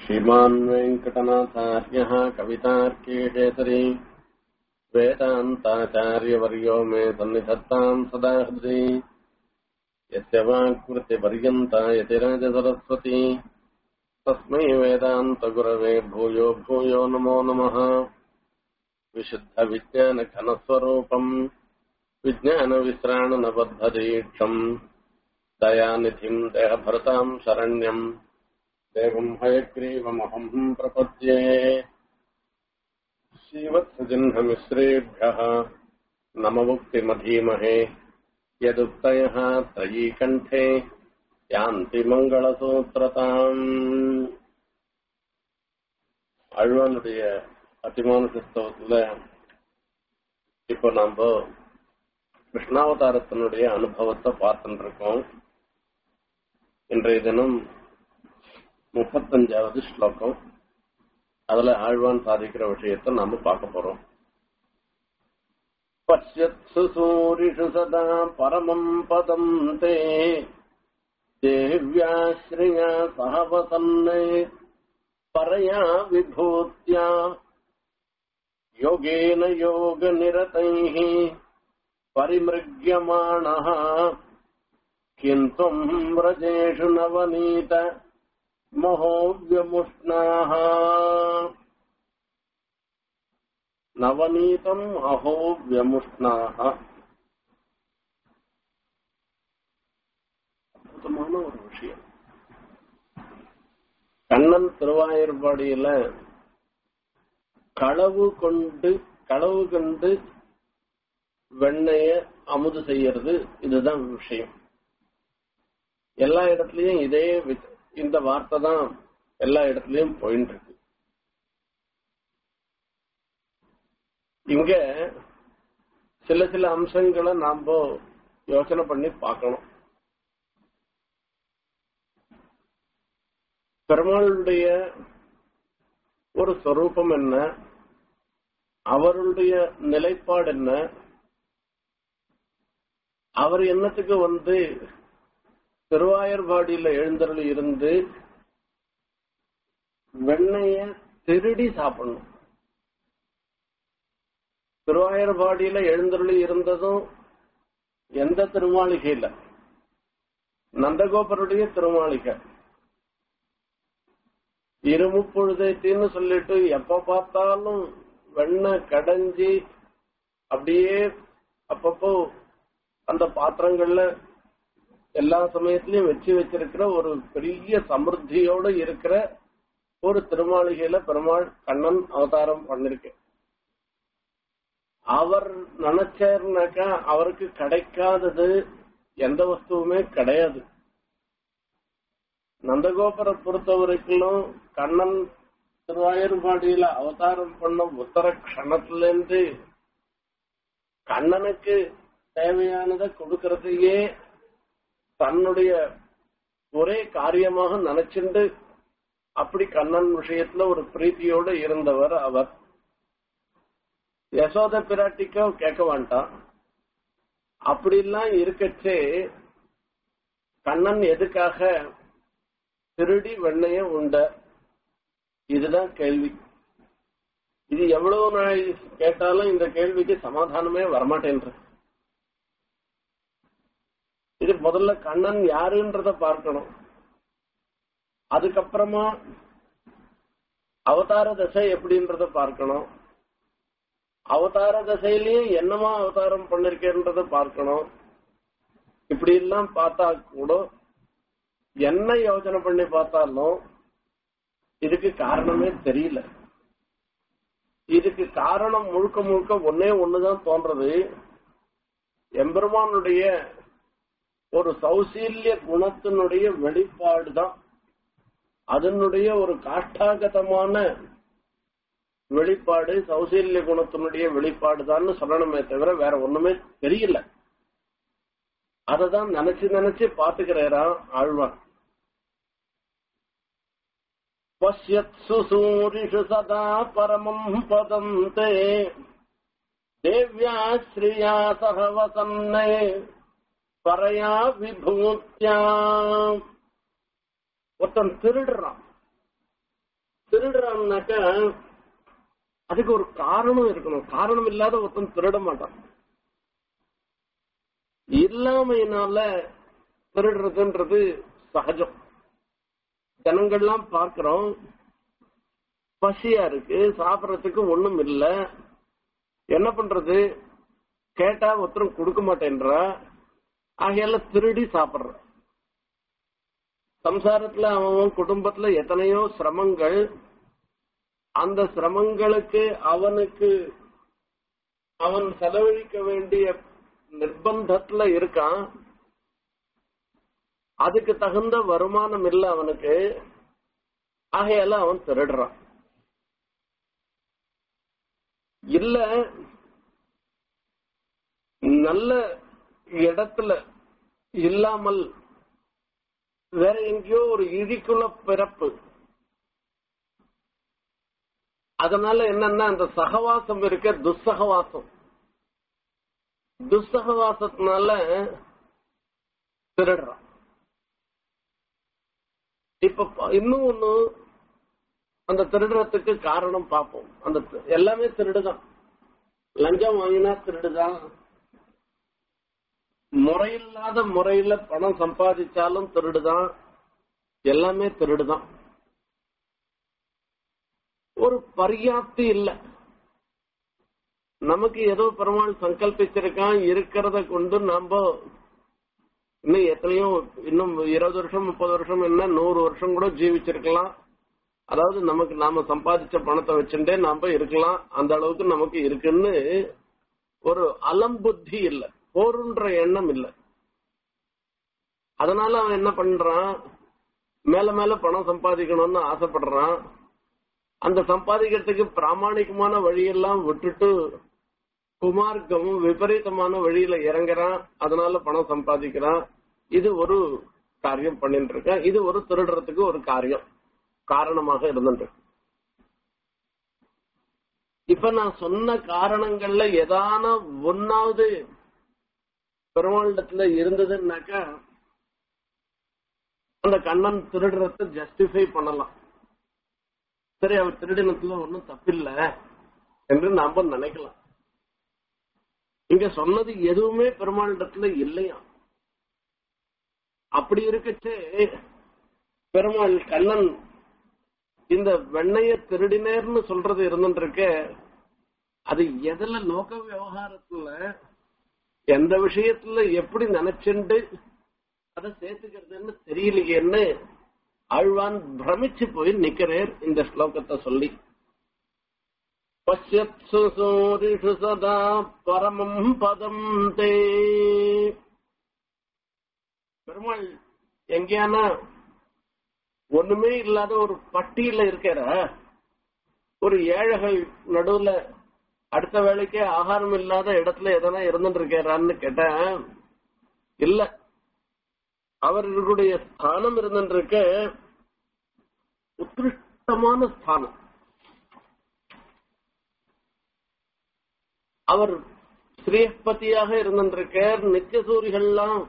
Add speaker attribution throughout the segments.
Speaker 1: श्रीमान् वेङ्कटनाथार्यः कवितार्केशेतरी वेदान्ताचार्यवर्यो मे सन्निधत्ताम् सदा हृदि यस्य वाक्कृतिपर्यन्ता यतिराजसरस्वती तस्मै वेदान्तगुरवे भूयो भूयो नमो नमः विशुद्धविज्ञानघनस्वरूपम् विज्ञानविश्राणनबद्धदीक्षम् दयानिधिम् देहभरताम् शरण्यम् देवम् हयग्रीवमहम् प्रपद्ये श्रीवत्सजिह्नमिश्रेभ्यः नममुक्तिमधीमहे यदुक्तयः त्रयीकण्ठे யாந்தி மங்களசூத்திரதாம் அழ்வானுடைய அத்திமான கிறிஸ்தவத்துல இப்போ நாம கிருஷ்ணாவதாரத்தினுடைய அனுபவத்தை பார்த்துட்டு இருக்கோம் இன்றைய தினம் முப்பத்தஞ்சாவது ஸ்லோகம் அதுல ஆழ்வான் சாதிக்கிற விஷயத்தை நாம பார்க்க போறோம் பஷ்யத்சு சூரிஷு சதா பரமம் பதம் தே देव्याश्रया सह वसन्ने परया विभूत्या योगेन योगनिरतैः परिमृग्यमाणः किम् त्वम् व्रजेषु नवनीत महोव्यमुष्णाः नवनीतम् अहो व्यमुष्णाः அற்புதமான ஒரு விஷயம் கண்ணன் திருவாயூர்பாடியில களவு கொண்டு களவு கண்டு வெண்ணைய அமுது செய்யறது இதுதான் விஷயம் எல்லா இடத்துலயும் இதே இந்த வார்த்தை தான் எல்லா இடத்துலயும் போயிட்டு இருக்கு இங்க சில சில அம்சங்களை நாம யோசனை பண்ணி பார்க்கணும் பெருமாளுடைய ஒரு சொரூபம் என்ன அவருடைய நிலைப்பாடு என்ன அவர் என்னத்துக்கு வந்து திருவாயர்பாடியில எழுந்தருள் இருந்து வெண்ணைய திருடி சாப்பிடணும் திருவாயர்பாடியில எழுந்தருளி இருந்ததும் எந்த திருமாளிகையில நந்தகோபருடைய திருமாளிகை இருமுப்பொழுதைத்தின்னு சொல்லிட்டு எப்ப பார்த்தாலும் வெண்ணெய் கடைஞ்சி அப்படியே அப்பப்போ அந்த பாத்திரங்கள்ல எல்லா சமயத்திலயும் வச்சு வச்சிருக்கிற ஒரு பெரிய சமிருத்தியோட இருக்கிற ஒரு திருமாளிகையில பெருமாள் கண்ணன் அவதாரம் பண்ணிருக்கு அவர் நினைச்சாருனாக்கா அவருக்கு கிடைக்காதது எந்த வஸ்துவுமே கிடையாது நந்தகோபுரை பொறுத்த வரைக்கும் கண்ணன் திருவாயூர்பாடியில அவதாரம் பண்ண உத்தர கணத்துல இருந்து கண்ணனுக்கு தேவையானதை கொடுக்கறதையே தன்னுடைய ஒரே காரியமாக நினைச்சுண்டு அப்படி கண்ணன் விஷயத்துல ஒரு பிரீத்தியோட இருந்தவர் அவர் யசோத பிராட்டிக்கோ கேட்க வேண்டாம் அப்படிலாம் இருக்கச்சே கண்ணன் எதுக்காக திருடி வெண்ணைய உண்ட இதுதான் கேள்வி இது எவ்வளவு நாள் கேட்டாலும் இந்த கேள்விக்கு சமாதானமே வரமாட்டேன்ற இது முதல்ல கண்ணன் யாருன்றத பார்க்கணும் அதுக்கப்புறமா அவதார தசை எப்படின்றத பார்க்கணும் அவதார தசையிலேயே என்னமா அவதாரம் பண்ணிருக்கேன்றத பார்க்கணும் இப்படி எல்லாம் பார்த்தா கூட என்ன யோசனை பண்ணி பார்த்தாலும் இதுக்கு காரணமே தெரியல இதுக்கு காரணம் முழுக்க முழுக்க ஒன்னே ஒண்ணுதான் தோன்றது எம்பெருமானுடைய ஒரு சௌசீல்ய குணத்தினுடைய வெளிப்பாடு தான் அதனுடைய ஒரு காஷ்டாகதமான வெளிப்பாடு சௌசீல்ய குணத்தினுடைய வெளிப்பாடு தான் சொல்லணுமே தவிர வேற ஒண்ணுமே தெரியல அததான் நினைச்சு நினைச்சு பாத்துக்கிறாராம் ஆழ்வான் पश्यत्सु सूरिषु सदा परमम् पदम् ते देव्या श्रिया सह वसन्ने परया विभूत्या ஒருத்தன் திருடுறான் திருடுறான்னாக்கா அதுக்கு ஒரு காரணம் இருக்கணும் காரணம் இல்லாத ஒருத்தன் திருட மாட்டான் இல்லாமையினால திருடுறதுன்றது சகஜம் ஜனங்கள்லாம் பார்க்கிறோம் பசியா இருக்கு சாப்பிடறதுக்கு ஒண்ணும் இல்ல என்ன பண்றது கேட்டா ஒருத்தரும் கொடுக்க மாட்டேன்றா ஆகையால திருடி சாப்பிடுற சம்சாரத்துல அவன் குடும்பத்துல எத்தனையோ சிரமங்கள் அந்த சிரமங்களுக்கு அவனுக்கு அவன் செலவழிக்க வேண்டிய நிர்பந்தத்துல இருக்கான் அதுக்கு தகுந்த வருமானம் இல்ல அவனுக்கு ஆகையால அவன் திருடுறான் இல்ல நல்ல இடத்துல இல்லாமல் வேற எங்கேயோ ஒரு இழிக்குள்ள பிறப்பு அதனால என்னன்னா அந்த சகவாசம் இருக்க துஸ்சகவாசம் துஸ்சகவாசத்தினால திருடுறான் இப்ப ப- இன்னும் ஒண்ணு அந்த திருடுறதுக்கு காரணம் பார்ப்போம் அந்த தி- எல்லாமே திருடுதான் லஞ்சம் வாங்கினா திருடுதான் முறையில்லாத முறையில பணம் சம்பாதிச்சாலும் திருடுதான் எல்லாமே திருடுதான் ஒரு பர்யாப்தி இல்ல நமக்கு ஏதோ பெருமாள் சங்கல்பிச்சிருக்கான் இருக்கிறத கொண்டு நாம இன்னும் எத்தனையோ இன்னும் இருபது வருஷம் முப்பது வருஷம் என்ன நூறு வருஷம் கூட ஜீவிச்சிருக்கலாம் அதாவது நமக்கு நாம சம்பாதிச்ச பணத்தை வச்சுட்டே நாம இருக்கலாம் அந்த அளவுக்கு நமக்கு இருக்குன்னு ஒரு அலம்புத்தி இல்ல போருன்ற எண்ணம் இல்ல அதனால அவன் என்ன பண்றான் மேல மேல பணம் சம்பாதிக்கணும்னு ஆசைப்படுறான் அந்த சம்பாதிக்கிறதுக்கு பிராமணிகமான வழியெல்லாம் விட்டுட்டு குமார்க்கம் விபரீதமான வழியில இறங்குறான் அதனால பணம் சம்பாதிக்கிறான் இது ஒரு காரியம் பண்ணிட்டு இருக்கான் இது ஒரு திருடுறதுக்கு ஒரு காரியம் காரணமாக இருந்துட்டு இருக்கு. இப்ப நான் சொன்ன காரணங்கள்ல ஏதான ஒன்னாவது பெருமாண்டத்துல இருந்ததுன்னாக்கா அந்த கண்ணன் திருடுறத ஜஸ்டிஃபை பண்ணலாம் சரி அவர் திருடினத்துல ஒன்றும் தப்பில்ல என்று நாம நினைக்கலாம் இங்க சொன்னது எதுவுமே பெருமாளிடத்துல இல்லையா அப்படி இருக்கச்சே பெருமாள் கண்ணன் இந்த வெண்ணைய திருடினேர்னு சொல்றது இருந்துருக்க அது எதுல லோக விவகாரத்துல எந்த விஷயத்துல எப்படி நினைச்சுண்டு அதை சேர்த்துக்கிறதுன்னு தெரியலையேன்னு ஆழ்வான் பிரமிச்சு போய் நிக்கிறேர் இந்த ஸ்லோகத்தை சொல்லி பசியத்சு சூரிஷு சதா பரமம் பதம் தே பெருமாள் எங்கேயானா ஒண்ணுமே இல்லாத ஒரு பட்டியல இருக்கிற ஒரு ஏழைகள் நடுவுல அடுத்த வேலைக்கே ஆகாரம் இல்லாத இடத்துல எதனா இருந்துட்டு இருக்கிறான்னு கேட்டேன் இல்ல அவர்களுடைய ஸ்தானம் இருந்துருக்க உத்கிருஷ்டமான ஸ்தானம் அவர் ஸ்ரீபதியாக இருந்திருக்கார் நித்தியசூரிகள்லாம்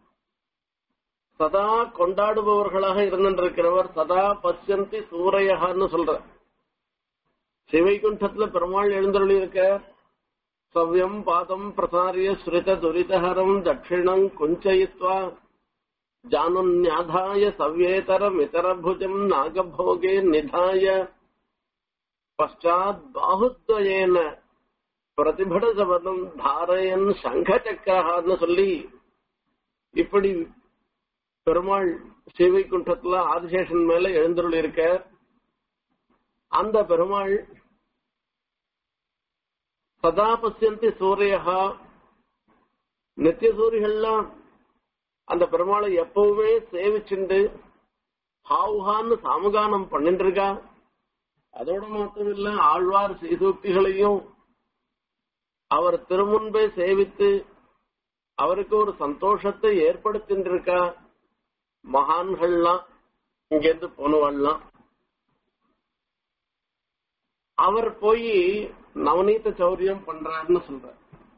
Speaker 1: சதா கொண்டாடுபவர்களாக இருந்திருக்கிறவர் சதா பசியந்தி சூரையகான்னு சொல்ற சிவைகுண்டத்துல பெருமாள் எழுந்தருளி இருக்க சவ்யம் பாதம் பிரசாரிய ஸ்ருத துரிதஹரம் தட்சிணம் குஞ்சயித்வா ஜானுன்யாதாய சவ்யேதரம் இதரபுஜம் நாகபோகே நிதாய பஷாத் பாகுத்வயேன பிரதிபட சபதம் தாரயன் சங்கச்சக்கரஹான்னு சொல்லி இப்படி பெருமாள் ஸ்ரீவைகுண்டத்துல ஆதிசேஷன் மேல எழுந்தருள் இருக்க அந்த பெருமாள் சதா பசியந்தி சூரியகா நித்திய சூரியகள்லாம் அந்த பெருமாளை எப்பவுமே சேவிச்சுண்டு ஹாவுஹான்னு சாமகானம் பண்ணிட்டு இருக்கா அதோட மாத்திரம் இல்ல ஆழ்வார் சீசூக்திகளையும் அவர் திருமுன்பே சேவித்து அவருக்கு ஒரு சந்தோஷத்தை ஏற்படுத்தின்றிருக்கா மகான்கள்லாம் இங்கேருந்து போனவாள்லாம் அவர் போய் நவநீத சௌரியம் பண்றாருன்னு சொல்ற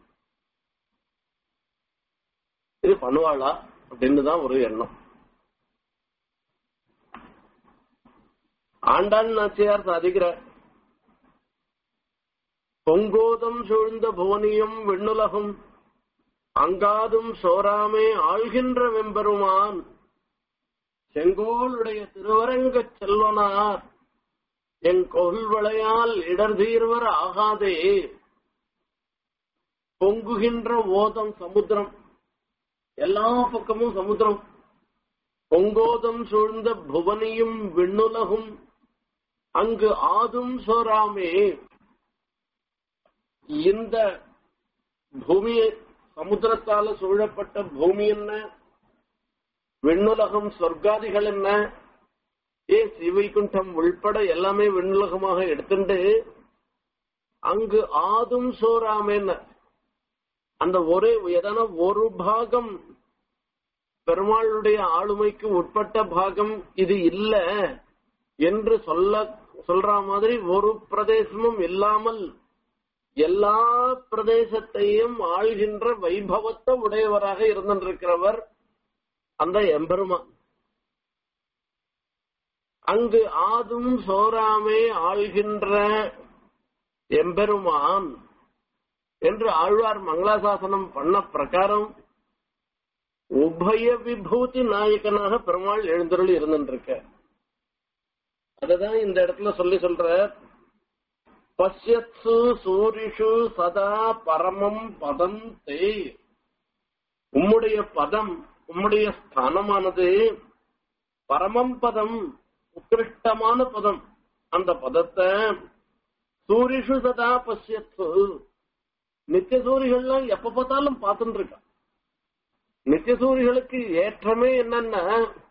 Speaker 1: இது பண்ணுவாளா அப்படின்னு தான் ஒரு எண்ணம் ஆண்டாள் நாச்சியார் சாதிக்கிறார் பொங்கோதம் சூழ்ந்த புவனியும் விண்ணுலகும் அங்காதும் சோராமே ஆள்கின்ற வெம்பெருமான் செங்கோலுடைய திருவரங்கச் செல்வனார் என் கொல்வளையால் இடர் தீர்வர் ஆகாதே பொங்குகின்ற ஓதம் சமுத்திரம் எல்லா பக்கமும் சமுத்திரம் பொங்கோதம் சூழ்ந்த புவனியும் விண்ணுலகும் அங்கு ஆதும் சோராமே இந்த பூமி சமுத்திரத்தால சூழப்பட்ட பூமி என்ன விண்ணுலகம் சொர்க்காதிகள் என்ன ஏ சிவைகுண்டம் உள்பட எல்லாமே விண்ணுலகமாக எடுத்துட்டு அங்கு ஆதும் சோராமேன்னு அந்த ஒரே எதனா ஒரு பாகம் பெருமாளுடைய ஆளுமைக்கு உட்பட்ட பாகம் இது இல்ல என்று சொல்ல சொல்ற மாதிரி ஒரு பிரதேசமும் இல்லாமல் எல்லா பிரதேசத்தையும் ஆள்கின்ற வைபவத்தை உடையவராக இருந்திருக்கிறவர் அந்த எம்பெருமான் அங்கு ஆதும் சோராமே ஆள்கின்ற எம்பெருமான் என்று ஆழ்வார் மங்களாசாசனம் பண்ண பிரகாரம் உபய விபூதி நாயகனாக பெருமாள் எழுந்தருள் இருந்துருக்க அதுதான் இந்த இடத்துல சொல்லி சொல்ற பஷ்யத்சு சூரிஷு சதா பரமம் பதம் தே உம்முடைய பதம் உம்முடைய ஸ்தானமானது பரமம் பதம் உத்கிருஷ்டமான பதம் அந்த பதத்தை சூரிஷு சதா பஷ்யத்து நித்திய சூரிகள்லாம் எப்ப பார்த்தாலும் பார்த்துட்டு இருக்கா நித்திய சூரிகளுக்கு ஏற்றமே என்னன்னா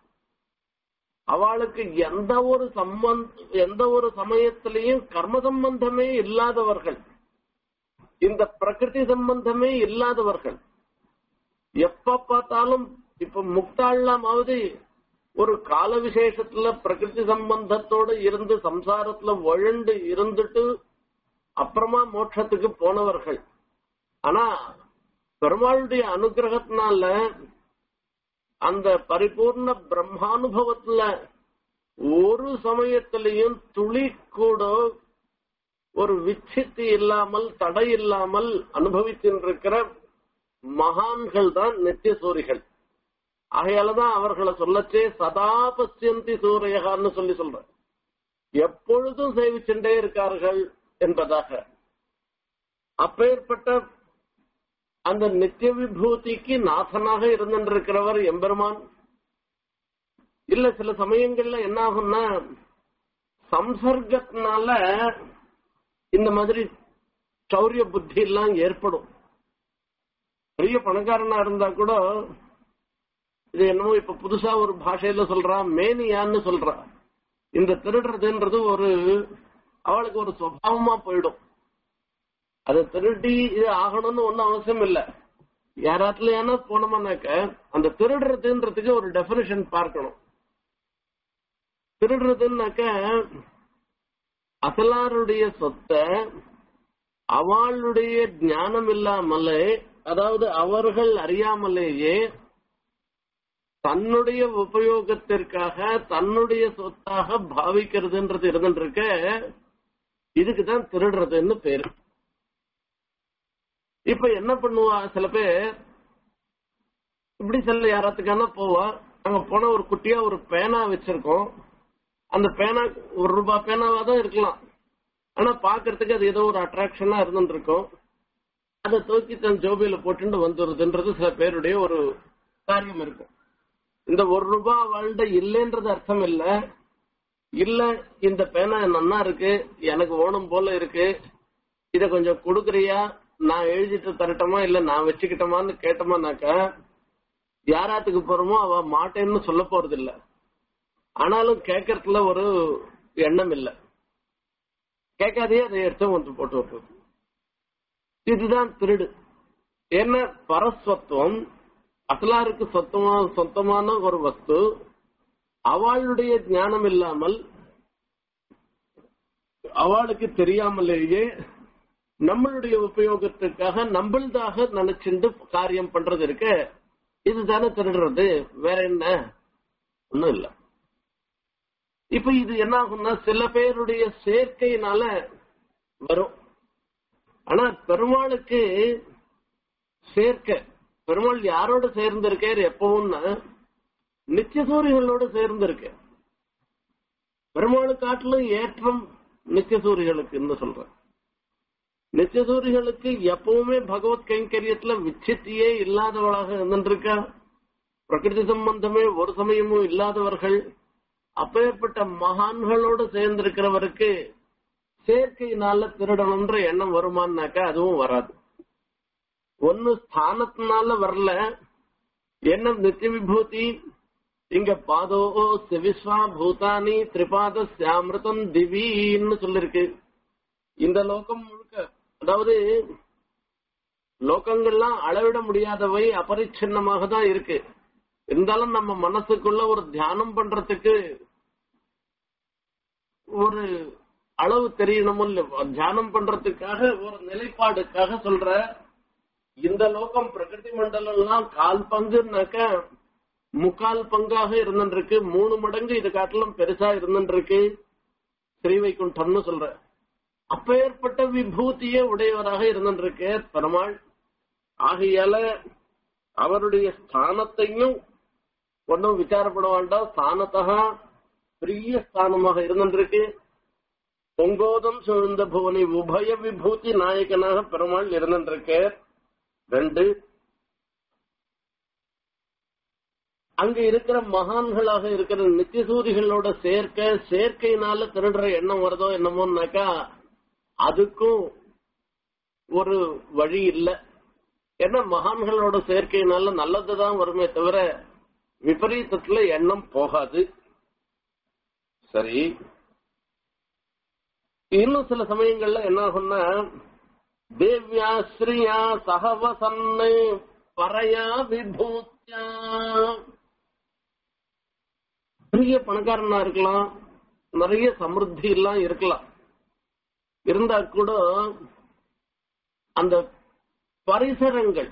Speaker 1: அவளுக்கு எந்த ஒரு சம்பந்த எந்த ஒரு சமயத்திலையும் கர்ம சம்பந்தமே இல்லாதவர்கள் இந்த பிரகிருதி சம்பந்தமே இல்லாதவர்கள் எப்ப பார்த்தாலும் இப்ப முக்தாள்லாமாவது ஒரு கால விசேஷத்துல பிரகிருதி சம்பந்தத்தோட இருந்து சம்சாரத்துல வழண்டு இருந்துட்டு அப்புறமா மோட்சத்துக்கு போனவர்கள் ஆனா பெருமாளுடைய அனுகிரகத்தினால அந்த பரிபூர்ண பிரம்மானுபவத்துல ஒரு சமயத்திலையும் துளி கூட ஒரு விச்சித்தி இல்லாமல் தடை இல்லாமல் அனுபவித்திருக்கிற மகான்கள் தான் நித்திய சூரிகள் ஆகையாலதான் அவர்களை சொல்லச்சே சதா பசியந்தி சூரியகான்னு சொல்லி சொல்ற எப்பொழுதும் சேவிச்சுட்டே இருக்கார்கள் என்பதாக அப்பேற்பட்ட அந்த நித்திய விபூதிக்கு நாசனாக இருந்திருக்கிறவர் எம்பெருமான் இல்ல சில சமயங்கள்ல என்ன ஆகும்னா சம்சர்க்கத்தினால இந்த மாதிரி சௌரிய புத்தி எல்லாம் ஏற்படும் பெரிய பணக்காரனா இருந்தா கூட இது என்னமோ இப்ப புதுசா ஒரு பாஷையில சொல்றா மேனியான்னு சொல்றா இந்த திருடுறதுன்றது ஒரு அவளுக்கு ஒரு சுவாவமா போயிடும் அதை திருடி இது ஆகணும்னு ஒன்னும் அவசியம் இல்ல யாராத்துல ஏன்னா போனோம்னாக்க அந்த திருடுறதுன்றதுக்கு ஒரு டெபினிஷன் பார்க்கணும் திருடுறதுன்னாக்க அசலாருடைய சொத்தை அவளுடைய ஞானம் இல்லாமலே அதாவது அவர்கள் அறியாமலேயே தன்னுடைய உபயோகத்திற்காக தன்னுடைய சொத்தாக பாவிக்கிறதுன்றது இருந்துருக்க இதுக்குதான் திருடுறதுன்னு பேரு இப்ப என்ன பண்ணுவா சில பேர் இப்படி செல்ல யாராத்துக்கான போவா அங்க போன ஒரு குட்டியா ஒரு பேனா வச்சிருக்கோம் அந்த பேனா ஒரு ரூபாய் பேனாவா தான் இருக்கலாம் ஆனா பாக்குறதுக்கு அது ஏதோ ஒரு அட்ராக்ஷனா இருந்துட்டு இருக்கும் அதை தூக்கி தன் ஜோபியில போட்டுட்டு வந்துடுறதுன்றது சில பேருடைய ஒரு காரியம் இருக்கும் இந்த ஒரு ரூபாய் அவள்கிட்ட இல்லைன்றது அர்த்தம் இல்ல இல்ல இந்த பேனா நன்னா இருக்கு எனக்கு ஓணும் போல இருக்கு இத கொஞ்சம் கொடுக்குறியா நான் எழுதிட்டு தரட்டமா இல்ல நான் வச்சுக்கிட்டோமான்னு கேட்டோமானாக்கா யாராத்துக்கு போறோமோ அவ மாட்டேன்னு சொல்ல போறது இல்ல ஆனாலும் கேட்கறதுல ஒரு எண்ணம் இல்ல கேட்காதே அதை எடுத்து வந்து போட்டு விட்டுறது இதுதான் திருடு என்ன பரஸ்வத்துவம் அசலாருக்கு சொத்தமா சொந்தமான ஒரு வஸ்து அவளுடைய ஞானம் இல்லாமல் அவளுக்கு தெரியாமலேயே நம்மளுடைய உபயோகத்துக்காக நம்மளதாக நினைச்சுட்டு காரியம் பண்றது இருக்கு இதுதானே திருடுறது வேற என்ன ஒண்ணும் இல்ல இப்ப இது என்ன ஆகும்னா சில பேருடைய சேர்க்கையினால வரும் ஆனா பெருமாளுக்கு சேர்க்க பெருமாள் யாரோட சேர்ந்திருக்கார் எப்பவும்னா நித்தியசூரிகளோட சேர்ந்திருக்க பெருமாளு காட்டிலும் ஏற்றம் நித்தியசூரிகளுக்கு சொல்றேன் நித்தியசூரிகளுக்கு எப்பவுமே பகவத் கைங்கரியத்துல விச்சித்தியே இல்லாதவளாக இருந்திருக்கா பிரகிருதி சம்பந்தமே ஒரு சமயமும் இல்லாதவர்கள் அப்பேற்பட்ட மகான்களோடு சேர்ந்திருக்கிறவருக்கு சேர்க்கையினால திருடணும்ன்ற எண்ணம் வருமானாக்கா அதுவும் வராது ஒன்னு ஸ்தானத்தினால வரல என்ன நித்திய விபூதி இங்க பாதோ சிவிஸ்வா பூதானி திரிபாத சாமிருதம் திவின்னு சொல்லிருக்கு இந்த லோகம் முழுக்க அதாவது லோகங்கள்லாம் அளவிட முடியாதவை அபரிச்சின்னமாக தான் இருக்கு இருந்தாலும் நம்ம மனசுக்குள்ள ஒரு தியானம் பண்றதுக்கு ஒரு அளவு தெரியணும் தியானம் பண்றதுக்காக ஒரு நிலைப்பாடுக்காக சொல்ற இந்த லோகம் பிரகிருதி மண்டலம்லாம் கால் பங்குனாக்க முக்கால் பங்காக இருந்துருக்கு மூணு மடங்கு இது காட்டிலும் பெருசா இருந்துருக்கு ஸ்ரீவைகுண்டம்னு சொல்ற அப்பேற்பட்ட விபூதியே உடையவராக இருந்துருக்கு பெருமாள் ஆகையால அவருடைய ஸ்தானத்தையும் ஒன்றும் விசாரப்பட வேண்டாம் ஸ்தானத்தகா பெரிய ஸ்தானமாக இருந்துருக்கு பொங்கோதம் சூழ்ந்த புவனி உபய விபூதி நாயகனாக பெருமாள் இருந்துருக்கு ரெண்டு அங்க இருக்கிற மகான்களாக இருக்கிற நித்தியசூரிகளோட சேர்க்க சேர்க்கையினால திருடுற எண்ணம் வருதோ என்னமோனாக்கா அதுக்கும் ஒரு வழி இல்லை ஏன்னா மகான்களோட சேர்க்கையினால நல்லதுதான் வருமே தவிர விபரீதத்துல எண்ணம் போகாது சரி இன்னும் சில சமயங்கள்ல என்ன ஆகும்னா தேவ்யா ஸ்ரீயா சகவசன்னு பறையா விபூத்தியா பெரிய பணக்காரனா இருக்கலாம் நிறைய சமிருத்தி எல்லாம் இருக்கலாம் இருந்தா கூட அந்த பரிசரங்கள்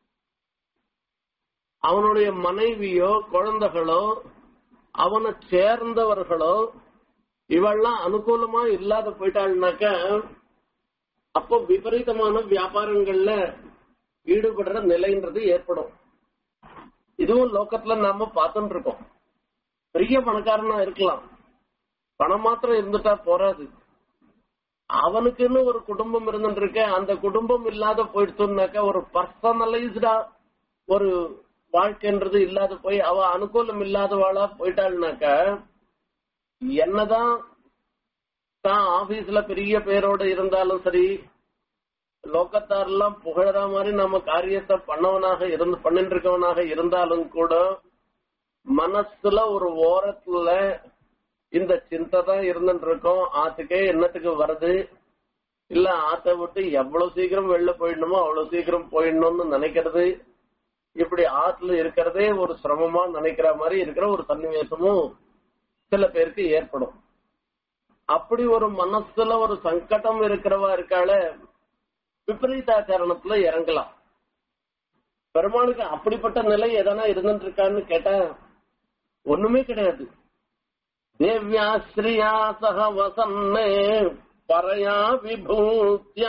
Speaker 1: அவனுடைய மனைவியோ குழந்தைகளோ அவனை சேர்ந்தவர்களோ இவெல்லாம் அனுகூலமா இல்லாத போயிட்டாள்னாக்க அப்போ விபரீதமான வியாபாரங்கள்ல ஈடுபடுற நிலைன்றது ஏற்படும் இதுவும் லோக்கத்துல நாம பார்த்துட்டு இருக்கோம் பெரிய பணக்காரனா இருக்கலாம் பணம் மாத்திரம் இருந்துட்டா போறாது அவனுக்குன்னு ஒரு குடும்பம் இருந்துட்டு அந்த குடும்பம் இல்லாத போயிடுச்சுனாக்கா ஒரு பர்சனலைஸ்டா ஒரு வாழ்க்கைன்றது இல்லாத போய் அவ அனுகூலம் இல்லாதவாளா போயிட்டாள்னாக்கா என்னதான் தான் ஆபீஸ்ல பெரிய பேரோட இருந்தாலும் சரி லோக்கத்தார் எல்லாம் புகழற மாதிரி நம்ம காரியத்தை பண்ணவனாக இருந்து பண்ணிட்டு இருக்கவனாக இருந்தாலும் கூட மனசுல ஒரு ஓரத்துல இந்த சிந்தை தான் இருந்துட்டு இருக்கோம் ஆத்துக்கே என்னத்துக்கு வருது இல்ல ஆத்த விட்டு எவ்வளவு சீக்கிரம் வெளில போயிடணுமோ அவ்வளவு சீக்கிரம் போயிடணும்னு நினைக்கிறது இப்படி ஆத்துல இருக்கிறதே ஒரு சிரமமா நினைக்கிற மாதிரி இருக்கிற ஒரு சன்னிவேசமும் சில பேருக்கு ஏற்படும் அப்படி ஒரு மனசுல ஒரு சங்கடம் இருக்கிறவா இருக்கால விபரீதாச்சரணத்துல இறங்கலாம் பெருமாளுக்கு அப்படிப்பட்ட நிலை எதனா இருந்துட்டு இருக்கான்னு கேட்டா ஒண்ணுமே கிடையாது தேவ்யாஸ்ரீயா சக வசன்னே பரையா விபூத்தியா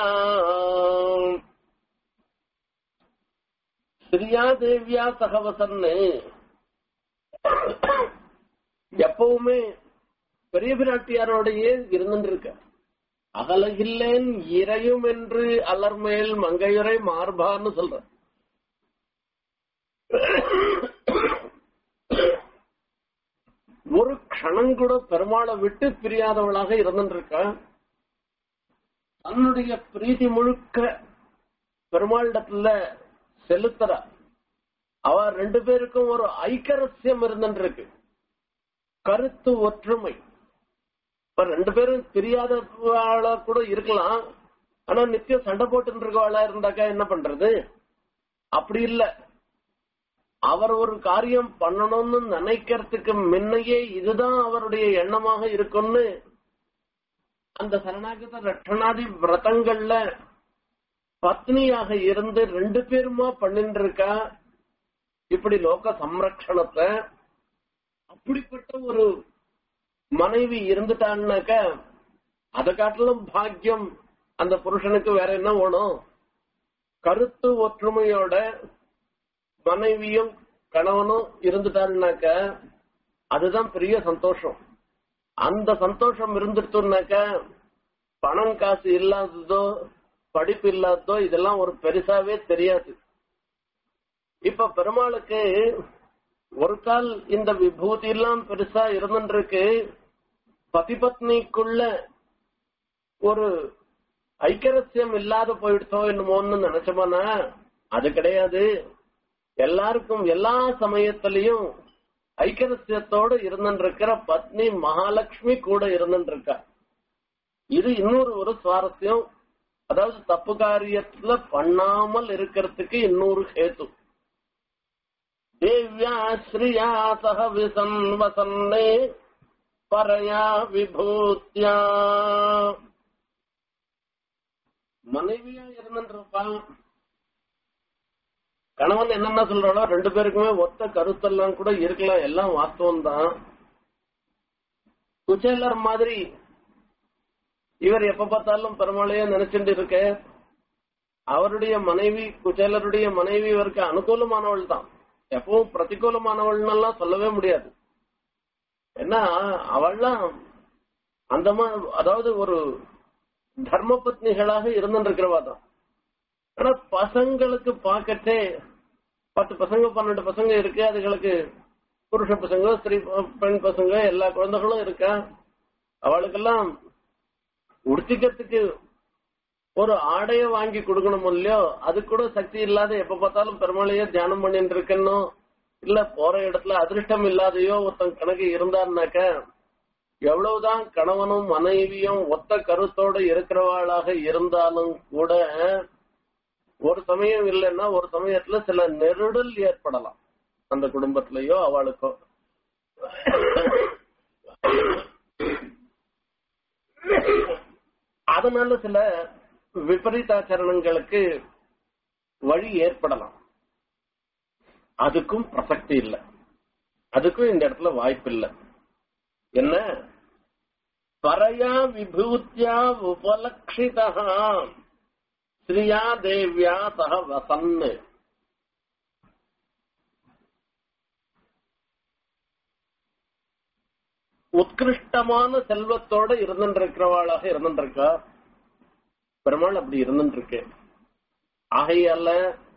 Speaker 1: ஸ்ரீயா தேவியா சகவசன்னு எப்பவுமே பெரிய பிராட்டியாரோடையே இருந்துட்டு இருக்க அகலகில்லேன் இறையும் என்று அலர்மேல் மங்கையுரை மார்பான்னு சொல்ற ஒரு க்ஷணம் கூட பெருமாளை விட்டு பிரியாதவளாக இருந்துருக்கா தன்னுடைய பிரீதி முழுக்க பெருமாளிடத்துல செலுத்துறா அவ ரெண்டு பேருக்கும் ஒரு ஐக்கரசியம் இருந்துருக்கு கருத்து ஒற்றுமை இப்ப ரெண்டு பேரும் தெரியாதவாளா கூட இருக்கலாம் ஆனா நித்தியம் சண்டை போட்டு இருக்கவாளா இருந்தாக்கா என்ன பண்றது அப்படி இல்ல அவர் ஒரு காரியம் பண்ணணும்னு நினைக்கிறதுக்கு முன்னையே இதுதான் அவருடைய எண்ணமாக இருக்கும்னு அந்த சரணாகத ரட்சணாதி விரதங்கள்ல பத்னியாக இருந்து ரெண்டு பேருமா பண்ணிட்டு இருக்கா இப்படி லோக சம்ரக்ஷணத்தை அப்படிப்பட்ட ஒரு மனைவி இருந்துட்டான்னாக்க அதை காட்டிலும் பாக்கியம் அந்த புருஷனுக்கு வேற என்ன வேணும் கருத்து ஒற்றுமையோட மனைவியும் கணவனும் இருந்துட்டாருனாக்க அதுதான் பெரிய சந்தோஷம் அந்த சந்தோஷம் இருந்துட்டுனாக்க பணம் காசு இல்லாததோ படிப்பு இல்லாததோ இதெல்லாம் ஒரு பெருசாவே தெரியாது இப்ப பெருமாளுக்கு ஒரு கால் இந்த விபூதி எல்லாம் பெருசா இருந்துருக்கு பதிபத்னிக்குள்ள ஒரு ஐக்கரசியம் இல்லாத போயிடுச்சோ என்னமோன்னு நினைச்சோமானா அது கிடையாது எல்லாருக்கும் எல்லா சமயத்திலையும் ஐக்கரசியத்தோடு இருந்துருக்கிற பத்னி மகாலட்சுமி கூட இருந்துருக்கா இது இன்னொரு ஒரு சுவாரஸ்யம் அதாவது தப்பு காரியத்துல பண்ணாமல் இருக்கிறதுக்கு இன்னொரு ஹேத்து தேவ்யா ஸ்ரீயா சக விசன்வசன்னே பரயா விபூத்யா மனைவியா இருந்துருப்பான் கணவன் என்னென்ன சொல்றாளோ ரெண்டு பேருக்குமே ஒத்த கருத்தெல்லாம் கூட இருக்கலாம் எல்லாம் வாஸ்தவம் தான் குச்சேலர் மாதிரி இவர் எப்ப பார்த்தாலும் பெருமாளையே நினைச்சுட்டு இருக்க அவருடைய மனைவி குச்சேலருடைய மனைவி இவருக்கு அனுகூலமானவள் தான் எப்பவும் பிரதிகூலமானவள்னெல்லாம் சொல்லவே முடியாது ஏன்னா அவள்லாம் அந்த மாதிரி அதாவது ஒரு தர்ம பத்னிகளாக இருந்துருக்கிறவா தான் ஆனா பசங்களுக்கு பார்க்கட்டே பத்து பசங்க பன்னெண்டு பசங்க இருக்கு அதுகளுக்கு புருஷ பசங்க ஸ்திரீ பெண் பசங்க எல்லா குழந்தைகளும் இருக்கா அவளுக்கெல்லாம் உடுத்திக்கிறதுக்கு ஒரு ஆடைய வாங்கி கொடுக்கணும் இல்லையோ அது கூட சக்தி இல்லாத எப்ப பார்த்தாலும் பெருமாளையே தியானம் பண்ணிட்டு இருக்கணும் இல்ல போற இடத்துல அதிர்ஷ்டம் இல்லாதையோ ஒருத்தன் கணக்கு இருந்தாருனாக்க எவ்வளவுதான் கணவனும் மனைவியும் ஒத்த கருத்தோட இருக்கிறவாளாக இருந்தாலும் கூட ஒரு சமயம் இல்லைன்னா ஒரு சமயத்துல சில நெருடல் ஏற்படலாம் அந்த குடும்பத்திலயோ அவளுக்கோ அதனால சில விபரீதாச்சரணங்களுக்கு வழி ஏற்படலாம் அதுக்கும் பிரசக்தி இல்லை அதுக்கும் இந்த இடத்துல வாய்ப்பு இல்லை என்ன பரையா விபூத்தியா உபலட்சிதா ஸ்ரீயா தேவியா சக வசன்னு உத்கிருஷ்டமான செல்வத்தோட இருந்துருக்கிறவாளாக இருந்துருக்கா பெருமாள் அப்படி இருந்துருக்கு ஆகையால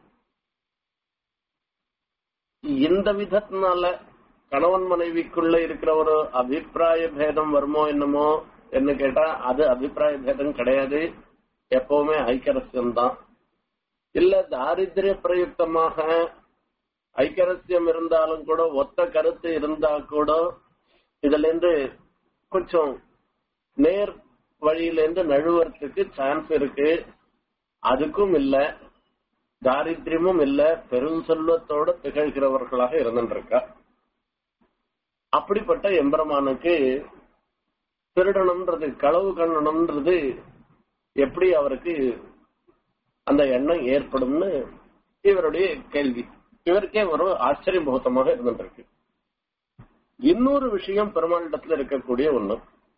Speaker 1: இந்த விதத்தினால கணவன் மனைவிக்குள்ள இருக்கிற ஒரு அபிப்பிராய பேதம் வருமோ என்னமோ என்ன கேட்டா அது அபிப்பிராய பேதம் கிடையாது எப்பவுமே ஐக்கரசியம் தான் இல்ல தாரித்திரிய பிரயுக்தமாக ஐக்கரசியம் இருந்தாலும் கூட ஒத்த கருத்து இருந்தா கூட இதுல இருந்து கொஞ்சம் நேர் வழியில இருந்து நழுவறதுக்கு சான்ஸ் இருக்கு அதுக்கும் இல்ல தாரித்திரியமும் இல்ல பெரும் செல்வத்தோட திகழ்கிறவர்களாக இருந்துருக்கா அப்படிப்பட்ட எம்பெருமானுக்கு திருடணும்ன்றது களவு கண்ணணும்ன்றது எப்படி அவருக்கு அந்த எண்ணம் ஏற்படும்னு இவருடைய கேள்வி இவருக்கே ஒரு ஆச்சரிய முகத்தமாக இருந்துருக்கு இன்னொரு விஷயம் பெருமாளிடத்துல இருக்கக்கூடிய ஒண்ணு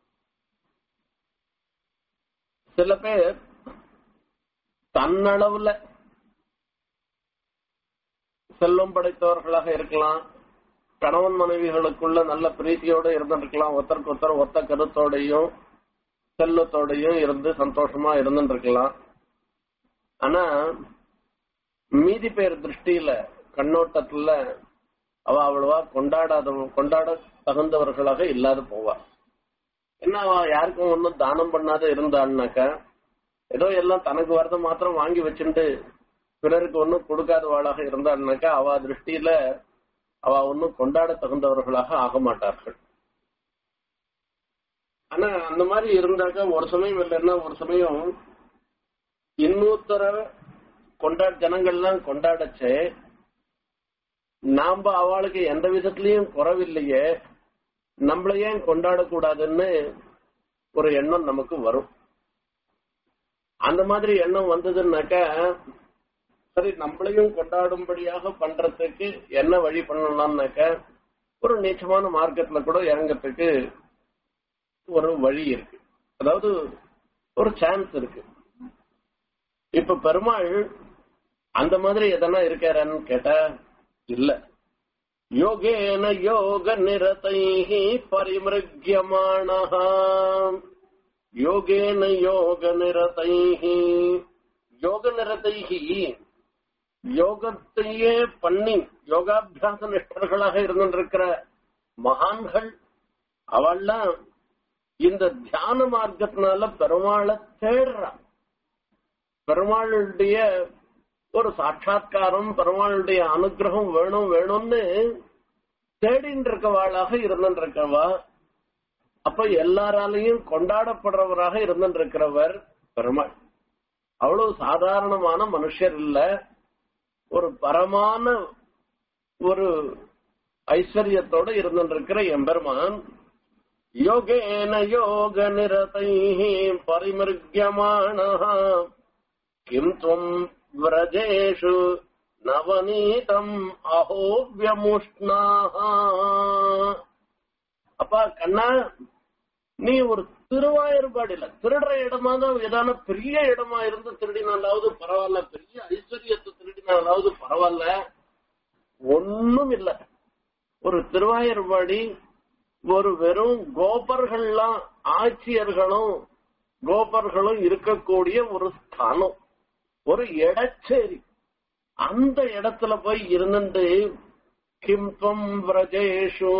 Speaker 1: சில பேர் தன்னளவுல செல்வம் படைத்தவர்களாக இருக்கலாம் கணவன் மனைவிகளுக்குள்ள நல்ல பிரீத்தியோட இருந்திருக்கலாம் ஒருத்தருக்கு ஒருத்தர் ஒத்த கருத்தோடையும் செல்வத்தோடையும் இருந்து சந்தோஷமா இருந்துருக்கலாம் ஆனா மீதி பேர் திருஷ்டியில கண்ணோட்டத்துல அவ அவ்வளவா கொண்டாடாத கொண்டாட தகுந்தவர்களாக இல்லாத போவா என்ன அவ யாருக்கும் ஒன்னும் தானம் பண்ணாத இருந்தான்னாக்கா ஏதோ எல்லாம் தனக்கு வரத மாத்திரம் வாங்கி வச்சுட்டு பிறருக்கு ஒன்னும் கொடுக்காதவாளாக இருந்தான்னாக்கா அவ திருஷ்டியில அவ ஒன்னும் கொண்டாட தகுந்தவர்களாக ஆக மாட்டார்கள் ஆனா அந்த மாதிரி இருந்தாக்கா ஒரு சமயம் இல்லைன்னா ஒரு சமயம் இன்னொருத்தர கொண்டா ஜனங்கள்லாம் கொண்டாடச்சே நாம அவளுக்கு எந்த விதத்திலயும் குறவில்லையே நம்மள ஏன் கொண்டாடக்கூடாதுன்னு ஒரு எண்ணம் நமக்கு வரும் அந்த மாதிரி எண்ணம் வந்ததுன்னாக்கா சரி நம்மளையும் கொண்டாடும்படியாக பண்றதுக்கு என்ன வழி பண்ணலாம்னாக்க ஒரு நீச்சமான மார்க்கெட்ல கூட இறங்கறதுக்கு ஒரு வழி இருக்கு அதாவது ஒரு சான்ஸ் இருக்கு இப்ப பெருமாள் அந்த மாதிரி எதனா இருக்காரான்னு கேட்டா இல்ல யோகேன யோக நிரதைஹி பரிமிருக்கியமானஹ யோகேன யோக நிரதைஹி யோக நிரதைஹி யோகத்தையே பண்ணி யோகாபியாச நிஷ்டர்களாக இருந்திருக்கிற மகான்கள் அவள்லாம் இந்த தியான மார்க்கத்தினால பெருமாளை தேடுறா பெருமாளுடைய ஒரு சாட்சா்காரம் பெருமாளுடைய அனுகிரகம் வேணும் வேணும்னு தேடின்னு இருக்கவாளாக இருந்திருக்கவா அப்ப எல்லாராலையும் கொண்டாடப்படுறவராக இருந்திருக்கிறவர் பெருமாள் அவ்வளவு சாதாரணமான மனுஷர் இல்ல ஒரு பரமான ஒரு ஐஸ்வர்யத்தோட இருந்திருக்கிற எம்பெருமான் யோகேன யோக நிரதை பரிமிருக்கியமான கிம் துவம் விரஜேஷு நவநீதம் அஹோவியமுஷ்ணாக அப்பா கண்ணா நீ ஒரு திருவாயூர்பாடியில திருடுற இடமா தான் ஏதான பெரிய இடமா இருந்து திருடினாலாவது பரவாயில்ல பெரிய ஐஸ்வர்யத்தை திருடினாலாவது பரவாயில்ல ஒண்ணும் இல்ல ஒரு திருவாயூர்பாடி ஒரு வெறும் கோபர்கள்லாம் ஆட்சியர்களும் கோபர்களும் இருக்கக்கூடிய ஒரு ஸ்தானம் ஒரு இடச்சேரி அந்த இடத்துல போய் இருந்துட்டு கிம் துவம் விரஜேஷு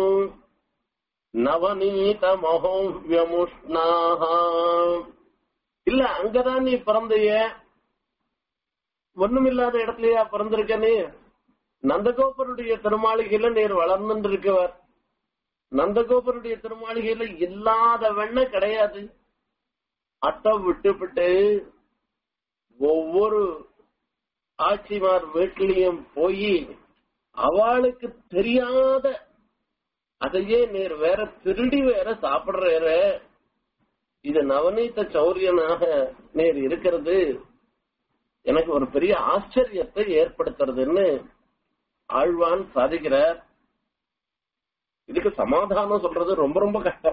Speaker 1: நவநீத மகோவியமுஷ்ணாக இல்ல அங்கதான் நீ பிறந்தைய ஒண்ணுமில்லாத இடத்துலயா பிறந்திருக்க நீ நந்தகோபருடைய திருமாளிகையில நீர் வளர்ந்து இருக்கவர் நந்தகோபருடைய திருமாளிகையில இல்லாத வெண்ண கிடையாது அட்டை விட்டுவிட்டு ஒவ்வொரு ஆட்சிமார் வீட்டிலையும் போய் அவளுக்கு தெரியாத அதையே நீர் வேற திருடி வேற சாப்பிடுற இது நவநீத சௌரியனாக நீர் இருக்கிறது எனக்கு ஒரு பெரிய ஆச்சரியத்தை ஏற்படுத்துறதுன்னு ஆழ்வான் சாதிக்கிறார் இதுக்கு சமாதானம் சொல்றது ரொம்ப ரொம்ப கஷ்டம்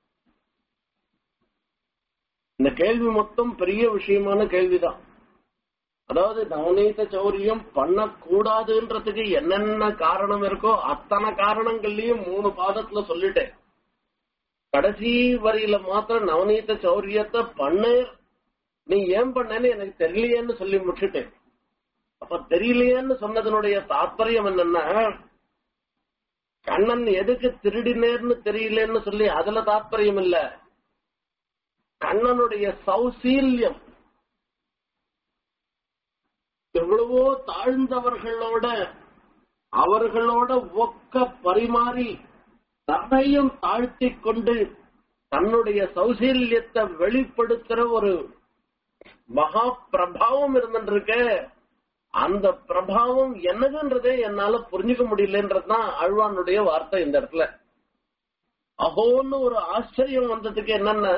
Speaker 1: இந்த கேள்வி மொத்தம் பெரிய விஷயமான கேள்விதான் அதாவது நவநீத சௌரியம் பண்ணக்கூடாதுன்றதுக்கு என்னென்ன காரணம் இருக்கோ அத்தனை காரணங்கள்லயும் மூணு பாதத்துல சொல்லிட்டேன் கடைசி வரியில மாத்திரம் நவநீத சௌரியத்தை பண்ணு நீ ஏன் பண்ணேன்னு எனக்கு தெரியலையேன்னு சொல்லி முடிச்சுட்டேன் அப்ப தெரியலையேன்னு சொன்னதனுடைய தாற்பயம் என்னன்னா கண்ணன் எதுக்கு திருடினேர்னு தெரியலன்னு சொல்லி அதுல தாற்பயம் இல்ல கண்ணனுடைய சௌசீல்யம் எவ்வளவோ தாழ்ந்தவர்களோட அவர்களோட ஒக்க பரிமாறி தன்னையும் தாழ்த்தி கொண்டு தன்னுடைய சௌசீல்யத்தை வெளிப்படுத்துற ஒரு மகா பிரபாவம் இருந்துருக்க அந்த பிரபாவம் என்னதுன்றதே என்னால புரிஞ்சுக்க முடியலன்றதுதான் அழ்வானுடைய வார்த்தை இந்த இடத்துல அகோன்னு ஒரு ஆச்சரியம் வந்ததுக்கு என்னன்னா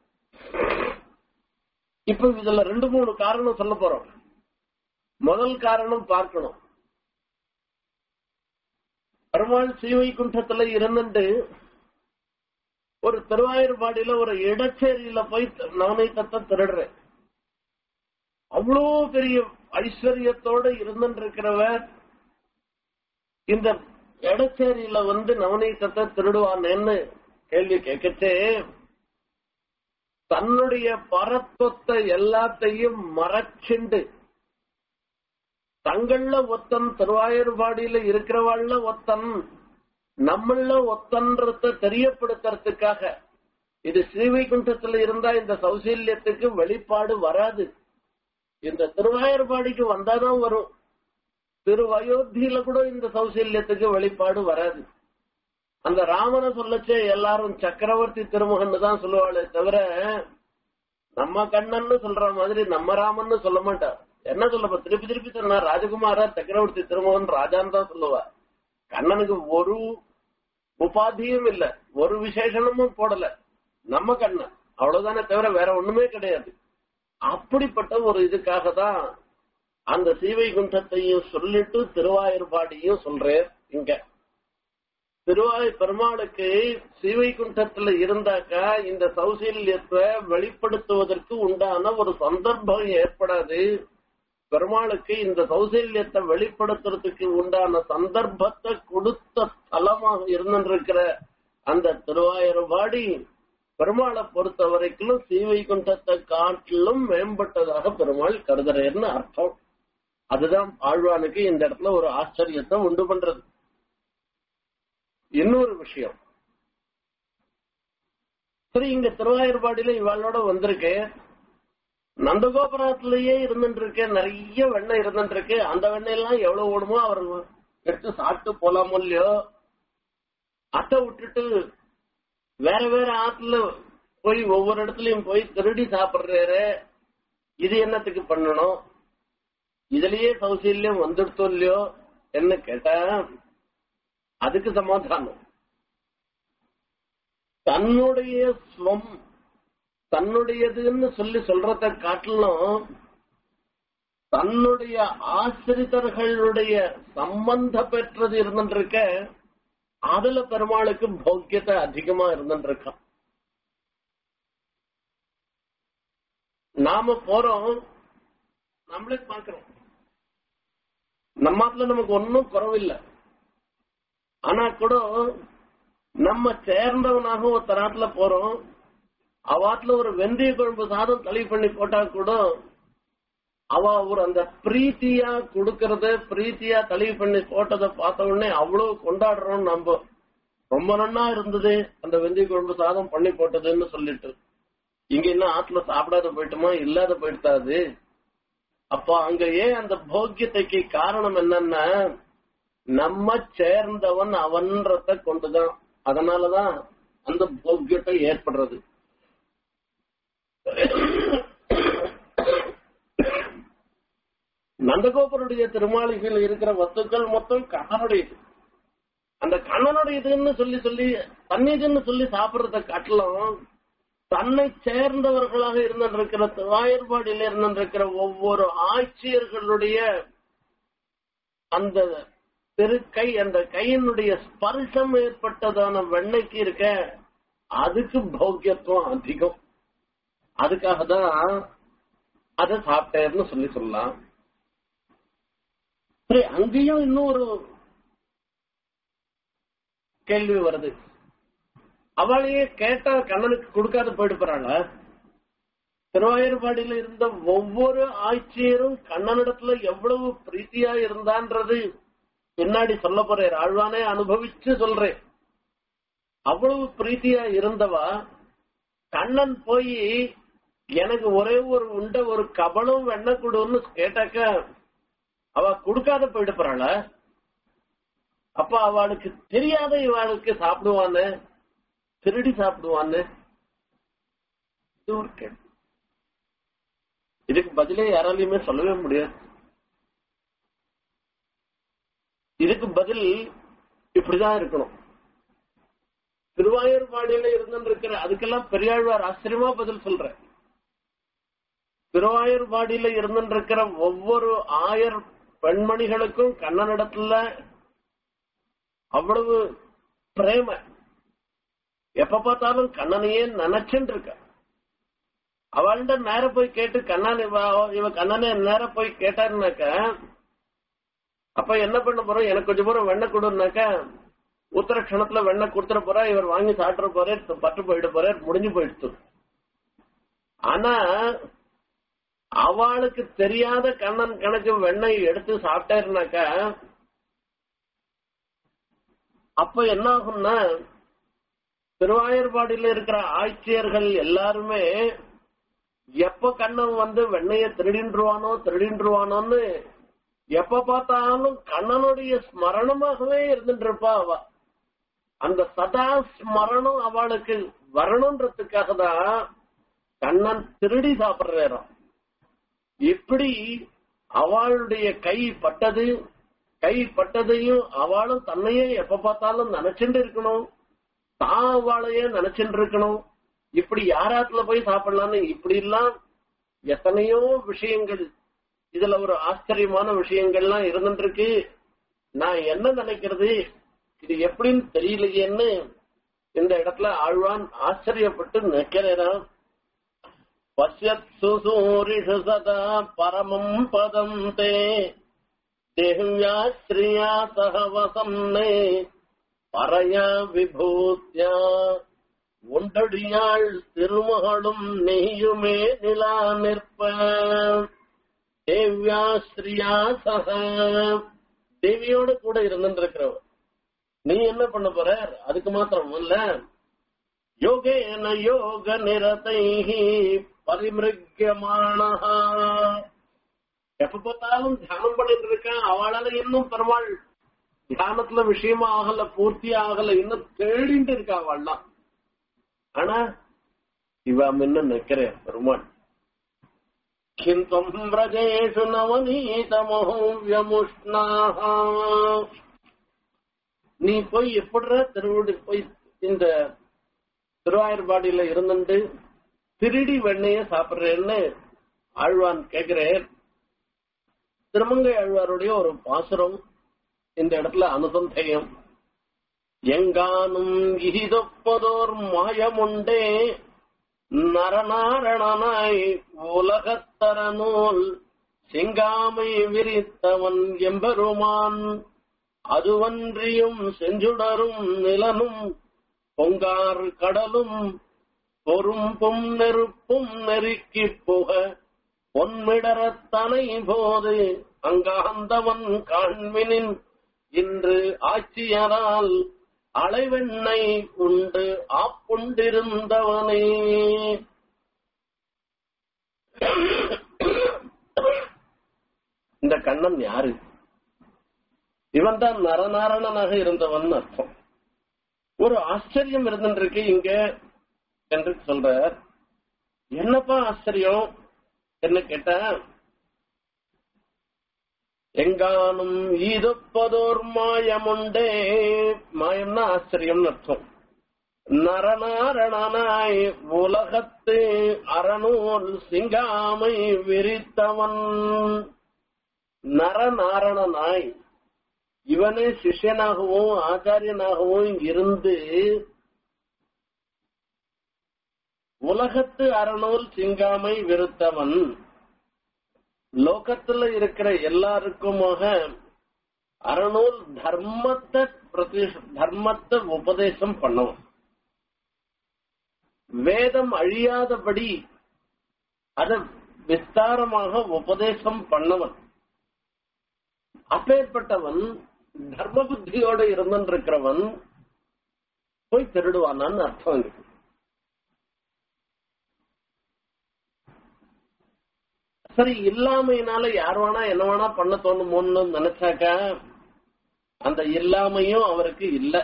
Speaker 1: இப்ப இதுல ரெண்டு மூணு காரணம் சொல்ல போறோம் முதல் காரணம் பார்க்கணும் பெருமாள் ஸ்ரீவைகுண்டத்துல இருந்துட்டு ஒரு திருவாயூர்பாடியில ஒரு இடச்சேரியில போய் நவநீதத்தை திருடுறேன் அவ்வளோ பெரிய ஐஸ்வர்யத்தோட இருந்துருக்கிறவர் இந்த எடச்சேரியில வந்து நவநீதத்தை திருடுவானேன்னு கேள்வி கேட்கச்சே தன்னுடைய பரத்துவத்தை எல்லாத்தையும் மறைச்சுண்டு தங்கள்ல ஒத்தன் திருவாயூர்பாடியில இருக்கிறவாள்ல ஒத்தன் நம்மள ஒத்தன்றத தெரியப்படுத்துறதுக்காக இது ஸ்ரீவைகுண்டத்துல இருந்தா இந்த சௌசல்யத்துக்கு வெளிப்பாடு வராது இந்த திருவாயூர்பாடிக்கு வந்தாதான் வரும் திருவயோத்தியில கூட இந்த சௌசல்யத்துக்கு வெளிப்பாடு வராது அந்த ராமனை சொல்லச்சே எல்லாரும் சக்கரவர்த்தி திருமகன் தான் சொல்லுவாளே தவிர நம்ம கண்ணன்னு சொல்ற மாதிரி நம்ம ராமன்னு சொல்ல மாட்டா என்ன சொல்ல திருப்பி திருப்பி சொன்னா ராஜகுமாரா சக்கரவர்த்தி திருமகன் ராஜான்னு தான் சொல்லுவா கண்ணனுக்கு ஒரு உபாதியும் இல்ல ஒரு விசேஷனமும் போடல நம்ம கண்ணன் அவ்வளவுதானே தவிர வேற ஒண்ணுமே கிடையாது அப்படிப்பட்ட ஒரு இதுக்காக தான் அந்த சீவை குண்டத்தையும் சொல்லிட்டு திருவாயூர்பாடியும் சொல்றேன் இங்க திருவாய் பெருமாளுக்கு ஸ்ரீவைகுண்டத்துல இருந்தாக்கா இந்த சௌசல்யத்தை வெளிப்படுத்துவதற்கு உண்டான ஒரு சந்தர்ப்பம் ஏற்படாது பெருமாளுக்கு இந்த சௌசல்யத்தை வெளிப்படுத்துறதுக்கு உண்டான சந்தர்ப்பத்தை கொடுத்த தலமாக இருந்திருக்கிற அந்த திருவாயூர்பாடி பெருமாளை பொறுத்த வரைக்கும் ஸ்ரீவைகுண்டத்தை காட்டிலும் மேம்பட்டதாக பெருமாள் கருதுறேன்னு அர்த்தம் அதுதான் ஆழ்வானுக்கு இந்த இடத்துல ஒரு ஆச்சரியத்தை உண்டு பண்றது இன்னொரு விஷயம் சரி இங்க திருவாயூர்பாடியில இவாளோட வந்திருக்கேன் நந்தகோபுரத்திலேயே இருந்துட்டு இருக்கு நிறைய வெண்ணெய் இருந்துட்டு இருக்கு அந்த வெண்ணெய் எல்லாம் எவ்வளவு ஓடுமோ அவர் எடுத்து சாப்பிட்டு போலாமோ இல்லையோ அத்தை விட்டுட்டு வேற வேற ஆத்துல போய் ஒவ்வொரு இடத்துலயும் போய் திருடி சாப்பிடுறாரு இது என்னத்துக்கு பண்ணணும் இதுலயே சௌசல்யம் வந்துடுத்தோ இல்லையோ என்ன கேட்டா அதுக்கு சமாதானம் தன்னுடைய ஸ்வம் தன்னுடையதுன்னு சொல்லி சொல்றத காட்டிலும் தன்னுடைய ஆசிரிதர்களுடைய சம்பந்த பெற்றது இருந்துருக்க அதுல பெருமாளுக்கு போக்கியத்தை அதிகமா இருந்துருக்கான் நாம போறோம் நம்மளே பாக்குறோம் நம்மாத்துல நமக்கு ஒன்னும் குறவில்லை ஆனா கூட நம்ம சேர்ந்தவனாக ஒரு தராத்துல போறோம் அவாத்துல ஒரு வெந்தய குழம்பு சாதம் தளி பண்ணி போட்டா கூட அவ ஒரு அந்த பிரீத்தியா கொடுக்கறத பிரீத்தியா தளி பண்ணி போட்டதை பார்த்த உடனே அவ்வளவு கொண்டாடுறோம் நம்ம ரொம்ப நன்னா இருந்தது அந்த வெந்தய குழம்பு சாதம் பண்ணி போட்டதுன்னு சொல்லிட்டு இங்க இன்னும் ஆத்துல சாப்பிடாத போயிட்டுமா இல்லாத போயிட்டாது அப்ப அங்க ஏன் அந்த போக்கியத்தைக்கு காரணம் என்னன்னா நம்ம சேர்ந்தவன் அவன்றத கொண்டுதான் அதனாலதான் அந்த போக்கியத்தை ஏற்படுறது நந்தகோபருடைய திருமாளிகையில் இருக்கிற வஸ்துக்கள் மொத்தம் கண்ணனுடையது அந்த கண்ணனுடையதுன்னு சொல்லி சொல்லி தன்னிதுன்னு சொல்லி சாப்பிடுறத காட்டிலும் தன்னை சேர்ந்தவர்களாக இருந்திருக்கிற திருவாயூர்பாடியில் இருந்திருக்கிற ஒவ்வொரு ஆட்சியர்களுடைய அந்த திருக்கை அந்த கையினுடைய ஸ்பர்சம் ஏற்பட்டதான வெண்ணைக்கு இருக்க அதுக்கு பௌக்கியத்துவம் அதிகம் அதுக்காக தான் அதை சாப்பிட்டேன்னு சொல்லி சொல்லலாம் சரி அங்கேயும் இன்னும் ஒரு கேள்வி வருது அவளையே கேட்டா கண்ணனுக்கு கொடுக்காத போயிட்டு போறாங்க திருவாயூர்பாடியில இருந்த ஒவ்வொரு ஆட்சியரும் கண்ணனிடத்துல எவ்வளவு பிரீத்தியா இருந்தான்றது பின்னாடி சொல்ல போறேன் ஆழ்வானே அனுபவிச்சு சொல்றேன் அவ்வளவு பிரீத்தியா இருந்தவா கண்ணன் போய் எனக்கு ஒரே ஒரு உண்ட ஒரு கபலம் வெண்ண கொடுன்னு கேட்டாக்க அவ கொடுக்காத போயிட்டு போறாள அப்ப அவளுக்கு தெரியாத இவளுக்கு சாப்பிடுவான்னு திருடி சாப்பிடுவான்னு இது ஒரு கேள்வி இதுக்கு பதிலே யாராலையுமே சொல்லவே முடியாது இதுக்கு பதில் இப்படிதான் இருக்கணும் திருவாயூர்பாடியில இருந்திருக்கிற அதுக்கெல்லாம் பெரியாழ்வார் ஆச்சரியமா பதில் சொல்ற திருவாயூர்பாடியில இருந்திருக்கிற ஒவ்வொரு ஆயர் பெண்மணிகளுக்கும் கண்ணனிடத்துல அவ்வளவு பிரேம எப்ப பார்த்தாலும் கண்ணனையே நினைச்சுட்டு இருக்க அவள்கிட்ட நேர போய் கேட்டு கண்ணன் இவ கண்ணனை நேர போய் கேட்டாருனாக்க அப்ப என்ன பண்ண போறோம் எனக்கு கொஞ்சம் தூரம் வெண்ணெய் கொடுனாக்க உத்தர கணத்துல வெண்ணெய் கொடுத்துட போறா இவர் வாங்கி சாப்பிட போறார் பட்டு போயிட போறார் முடிஞ்சு போயிடுச்சு ஆனா அவளுக்கு தெரியாத கண்ணன் கணக்கு வெண்ணெய் எடுத்து சாப்பிட்டாருனாக்க அப்ப என்ன ஆகும்னா திருவாயூர்பாடியில இருக்கிற ஆட்சியர்கள் எல்லாருமே எப்ப கண்ணன் வந்து வெண்ணைய திருடின்றுவானோ திருடின்றுவானோன்னு எப்ப பார்த்தாலும் கண்ணனுடைய ஸ்மரணமாகவே இருந்துட்டு இருப்பா அவ அந்த சதா ஸ்மரணம் அவளுக்கு வரணுன்றதுக்காக தான் கண்ணன் திருடி சாப்பிடுறாராம் இப்படி அவளுடைய கை பட்டது கை பட்டதையும் அவளும் தன்னையே எப்ப பார்த்தாலும் நினைச்சுட்டு இருக்கணும் தான் அவளையே நினைச்சுட்டு இருக்கணும் இப்படி யாராத்துல போய் சாப்பிடலாம்னு இப்படி எல்லாம் எத்தனையோ விஷயங்கள் இதுல ஒரு ஆச்சரியமான விஷயங்கள்லாம் இருந்துட்டு இருக்கு நான் என்ன நினைக்கிறது இது எப்படின்னு தெரியலையேன்னு இந்த இடத்துல ஆழ்வான் ஆச்சரியப்பட்டு நிற்கிறான் பசியத் சுசூரிஷு சதா பரமம் பதம் தே தேவ்யா ஸ்ரீயா சக வசம்னே பரையா விபூத்யா ஒன்றடியாள் திருமகளும் நெய்யுமே நிலா நிற்ப தேவ்யா ஸ்ரீயா சக தேவியோட கூட இருந்துருக்கிறவ நீ என்ன பண்ண போற அதுக்கு மாத்திரம் இல்ல யோகேன யோக நிரதைஹி பரிமிருக்கியமான எப்ப பார்த்தாலும் தியானம் பண்ணிட்டு இருக்கான் அவளால இன்னும் பெருமாள் தியானத்துல விஷயமா ஆகல பூர்த்தி ஆகல இன்னும் தேடிட்டு இருக்கா அவள்லாம் ஆனா இவ முன்ன நிக்கிறேன் பெருமாள் கிந்தம் பிரஜேஷு நவநீதமோ வியமுஷ்ணாக நீ போய் எப்படிற திருவிடி போய் இந்த திருவாயூர்பாடியில இருந்துட்டு திருடி வெண்ணைய சாப்பிடுறேன்னு ஆழ்வான் கேக்குறேன் திருமங்கை ஆழ்வாருடைய ஒரு பாசுரம் இந்த இடத்துல அனுசந்தேயம் எங்கானும் இகிதொப்பதோர் மாயமுண்டே நரநாரணனாய் உலகத்தர நூல் செங்காமை விரித்தவன் எம்பெருமான் அதுவன்றியும் செஞ்சுடரும் நிலனும் பொங்கார் கடலும் பொறும் பொம் நெருப்பும் நெருக்கி புக பொன்மிடரத்தனை போது அங்காந்தவன் காண்மினின் இன்று ஆட்சியரால் அலைவெண்ணை உண்டு ஆப்புண்டிருந்தவனே இந்த கண்ணன் யாரு இவன் தான் நரநாரணனாக இருந்தவன் அர்த்தம் ஒரு ஆச்சரியம் இருந்துருக்கு இங்க என்று சொல்ற என்னப்பா ஆச்சரியம் என்ன கேட்டா எங்கானும் ஈதப்பதோர் மாயமுண்டே மாயம்னா ஆச்சரியம் அர்த்தம் நரநாரணனாய் உலகத்து அறநூல் சிங்காமை விரித்தவன் நரநாரணனாய் இவனே சிஷ்யனாகவும் ஆச்சாரியனாகவும் இருந்து உலகத்து அறநூல் சிங்காமை விருத்தவன் லோகத்துல இருக்கிற எல்லாருக்குமாக அறநூல் தர்மத்தை பிரதி தர்மத்தை உபதேசம் பண்ணவன் வேதம் அழியாதபடி அத விஸ்தாரமாக உபதேசம் பண்ணவன் அப்பேற்பட்டவன் தர்ம புத்தியோட இருந்திருக்கிறவன் போய் திருடுவானான்னு அர்த்தம் இருக்கு சரி இல்லாமையினால யார் வேணா என்ன வேணா பண்ண தோணுமோன்னு நினைச்சாக்க அந்த இல்லாமையும் அவருக்கு இல்ல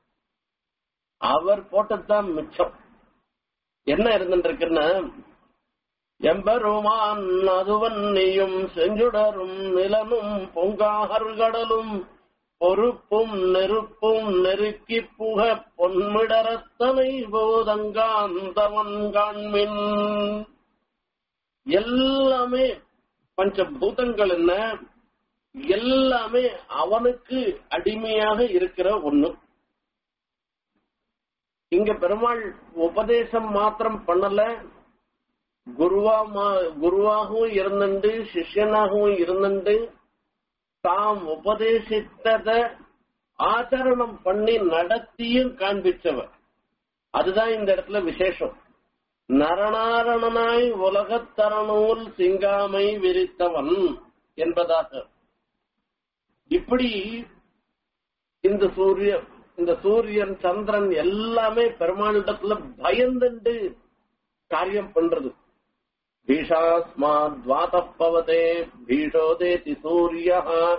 Speaker 1: அவர் போட்டதுதான் மிச்சம் என்ன இருந்துருக்குன்னா எம்பெருமான் அதுவன் நீயும் செஞ்சுடரும் நிலனும் பொங்காகர்கடலும் பொறுப்பும் நெருப்பும் நெருக்கி புக பொன்மிடரத்தனை போதங்காந்தவன் காண்மின் எல்லாமே பஞ்சபூதங்கள் என்ன எல்லாமே அவனுக்கு அடிமையாக இருக்கிற ஒண்ணு இங்க பெருமாள் உபதேசம் மாத்திரம் பண்ணல குருவா குருவாகவும் இருந்துண்டு சிஷ்யனாகவும் இருந்துண்டு தாம் உபதேசித்தத ஆச்சரணம் பண்ணி நடத்தியும் காண்பிச்சவர் அதுதான் இந்த இடத்துல விசேஷம் நரணாரணனாய் உலகத்தரநூல் சிங்காமை விரித்தவன் என்பதாக இப்படி இந்த சூரியன் இந்த சூரியன் சந்திரன் எல்லாமே பெருமாளிடத்துல பயந்துண்டு காரியம் பண்றது பீஷாஸ்மாத்வாதப்பவதே பீஷோதேதி சூரிய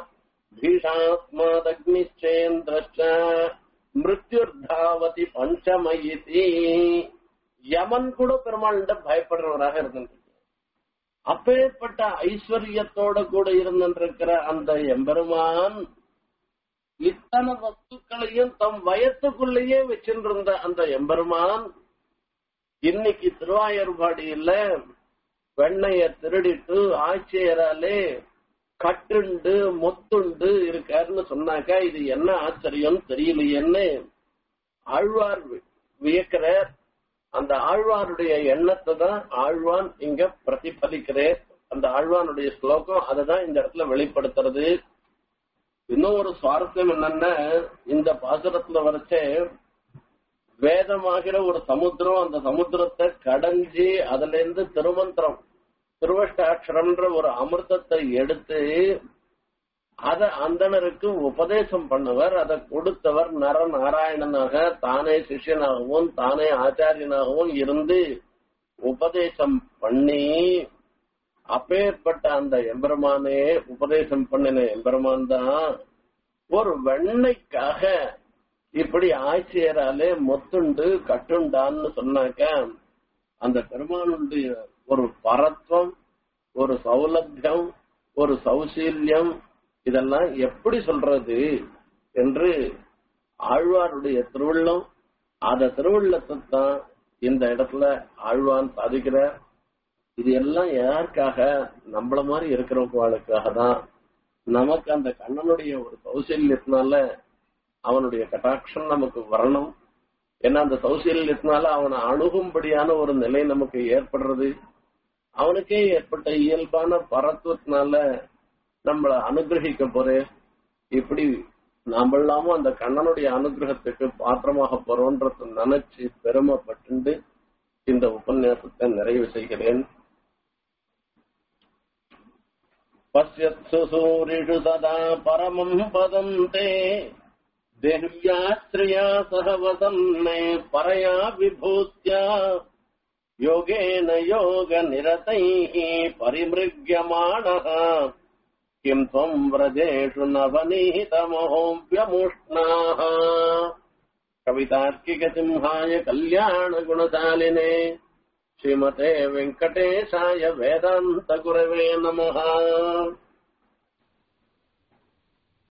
Speaker 1: பீஷாஸ்மாதக்னிச்சேந்திரச்ச மிருத்யுர்தாவதி பஞ்சமயிதி யமன் கூட பெருமாள்கிட்ட பயப்படுறவராக இருந்திருக்கு அப்பேற்பட்ட ஐஸ்வர்யத்தோட கூட இருந்திருக்கிற அந்த எம்பெருமான் இத்தனை வஸ்துக்களையும் தம் வயத்துக்குள்ளேயே வச்சிருந்த அந்த எம்பெருமான் இன்னைக்கு திருவாயூர்பாடியில வெண்ணைய திருடிட்டு ஆட்சியராலே கட்டுண்டு மொத்துண்டு இருக்காருன்னு சொன்னாக்கா இது என்ன ஆச்சரியம் தெரியலையேன்னு ஆழ்வார் வி- வியக்கிறார் அந்த ஆழ்வாருடைய எண்ணத்தை தான் ஆழ்வான் இங்க பிரதிபலிக்கிறார் அந்த ஆழ்வானுடைய ஸ்லோகம் அதை தான் இந்த இடத்துல வெளிப்படுத்துறது இன்னும் ஒரு சுவாரஸ்யம் என்னன்னா இந்த பாசுரத்துல வரைச்சே வேதமாகிற ஒரு சமுத்திரம் அந்த சமுத்திரத்தை கடைஞ்சி அதுல இருந்து திருமந்திரம் திருவஷ்டாட்சரம்ன்ற ஒரு அமிர்தத்தை எடுத்து அத அந்தணருக்கு உபதேசம் பண்ணவர் அதை கொடுத்தவர் நர நாராயணனாக தானே சிஷ்யனாகவும் தானே ஆச்சாரியனாகவும் இருந்து உபதேசம் பண்ணி அப்பேற்பட்ட அந்த எம்பெருமானே உபதேசம் பண்ணின எம்பெருமான் தான் ஒரு வெண்ணைக்காக இப்படி ஆட்சியராலே மொத்துண்டு கட்டுண்டான்னு சொன்னாக்க அந்த பெருமானுடைய ஒரு பரத்வம் ஒரு சௌலபியம் ஒரு சௌசீல்யம் இதெல்லாம் எப்படி சொல்றது என்று ஆழ்வாருடைய திருவுள்ளம் அந்த திருவுள்ளத்தை தான் இந்த இடத்துல ஆழ்வான் சாதிக்கிறார் இது எல்லாம் யாருக்காக நம்மள மாதிரி இருக்கிறவங்களுக்காக தான் நமக்கு அந்த கண்ணனுடைய ஒரு சௌசல்யத்தினால அவனுடைய கட்டாட்சம் நமக்கு வரணும் ஏன்னா அந்த சௌசல்யத்தினால அவனை அணுகும்படியான ஒரு நிலை நமக்கு ஏற்படுறது அவனுக்கே ஏற்பட்ட இயல்பான பரத்துவத்தினால நம்மள அனுகிரகிக்க போறே இப்படி நாமெல்லாமும் அந்த கண்ணனுடைய அனுகிரகத்துக்கு பாத்திரமாக போறோன்றத நினைச்சு பெருமைப்பட்டு இந்த உபன்யாசத்தை நிறைவு செய்கிறேன் பசியத்சு சூரிஷு ததா பரமம் பதம் தே தேவ்யா ஸ்ரீயா சக வசன்மே பரயா விபூத்யா யோகேன யோக நிரதைः परिमृग्यमाणः किम् त्वम् व्रजेषु नवनीतमहोऽव्यमुष्णाः कवितार्किकसिंहाय कल्याणगुणशालिने श्रीमते वेङ्कटेशाय वेदान्तगुरवे नमः